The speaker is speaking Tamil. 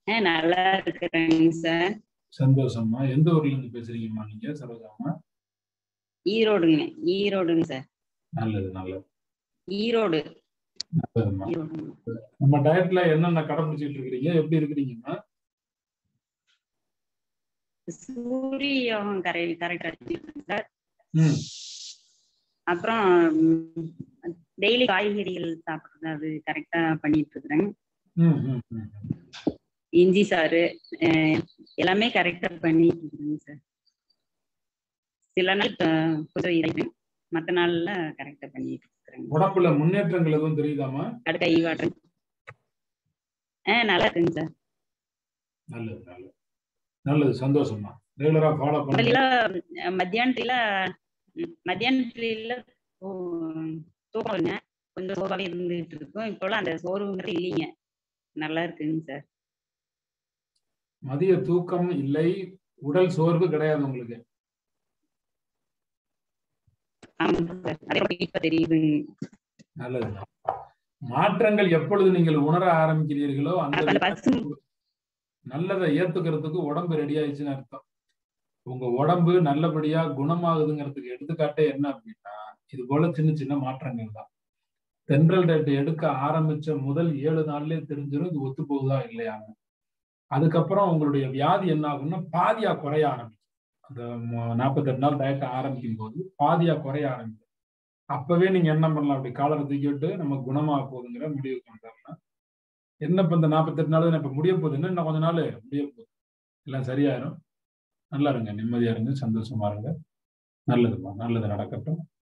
ஆ நல்லா இருக்கிறேங்க சார் சந்தோஷம்மா எந்த ஊர்ல இருந்து பேசுறீங்கம்மா நீங்க சரோஜாம்மா ஈரோடுங்க ஈரோடுங்க சார் நல்லது நல்லது ஈரோடு நல்லதும்மா ஈரோடுங்க நம்ம டயட்ல என்னென்ன கடைபிடிச்சிட்டு இருக்கிறீங்க எப்படி இருக்கிறீங்கம்மா சூரிய யோகம் கரை கரெக்டா சார் ம் அப்புறம் டெய்லி காய்கறிகள் சாப்பிடுறது அது கரெக்டா பண்ணிட்டு இருக்கிறேன் ம் ம் ம் இஞ்சி சாறு அஹ், எல்லாமே கரெக்டா பண்ணிட்டு இருக்கிறேங்க சார் சில நாள் அஹ், கொஞ்சம் இதாயிடும் மற்ற நாள்ல கரெக்டா பண்ணிட்டு இருக்கிறேங்க உடம்புல முன்னேற்றங்கள் எதுவும் தெரியுதாம்மா அடுத்த கை வாட்டுறேன் ஆ நல்லா இருக்குங்க சார் நல்லது நல்லது நல்லது சந்தோஷம்மா ரெகுலரா ஃபாலோ பண்ணுங்க முதல்ல அஹ், மத்தியானத்துல ம், மத்தியானத்துல தூ- தூக்கம் வருங்க கொஞ்சம் சோர்வாவே இருந்துட்டு இருக்கும் இப்போலாம் அந்த சோர்வுங்கிறது இல்லைங்க நல்லா இருக்குங்க சார் மதிய தூக்கம் இல்லை உடல் சோர்வு கிடையாது உங்களுக்கு ஆமாங்க சார் அதே போல இப்ப தெரியுதுங்க நல்லது மாற்றங்கள் எப்பொழுது நீங்கள் உணர ஆரம்பிக்கிறீர்களோ அந்த அப்ப அந்த பசு நல்லதை ஏத்துக்கிறதுக்கு உடம்பு ரெடி ஆயிடுச்சுன்னு அர்த்தம் உங்க உடம்பு நல்லபடியா குணமாகுதுங்கிறதுக்கு எடுத்துக்காட்டே என்ன அப்படின்னா இது போல சின்ன சின்ன மாற்றங்கள் தான் தென்றல் டேட் எடுக்க ஆரம்பிச்ச முதல் ஏழு நாள்லயே தெரிஞ்சிடும் இது ஒத்து போகுதா இல்லையான்னு அதுக்கப்புறம் உங்களுடைய வியாதி என்ன ஆகும்னா பாதியா குறைய ஆரம்பிக்கும் அந்த ம- நாற்பத்தெட்டு நாள் டயட் ஆரம்பிக்கும் போது பாதியா குறைய ஆரம்பிக்கும் அப்பவே நீங்க என்ன பண்ணலாம் அப்படி காலரை தூக்கிவிட்டு நம்ம குணமாக போகுதுங்கிற முடிவுக்கு வந்துடலாம் என்ன இப்ப இந்த நாற்பத்தெட்டு நாள் தானே இப்ப முடிய போகுது என்ன இன்னும் கொஞ்ச நாள் முடிய போகுது எல்லாம் சரியாயிரும் நல்லா இருங்க நிம்மதியா இருங்க சந்தோஷமா இருங்க நல்லதுமா நல்லது நடக்கட்டும்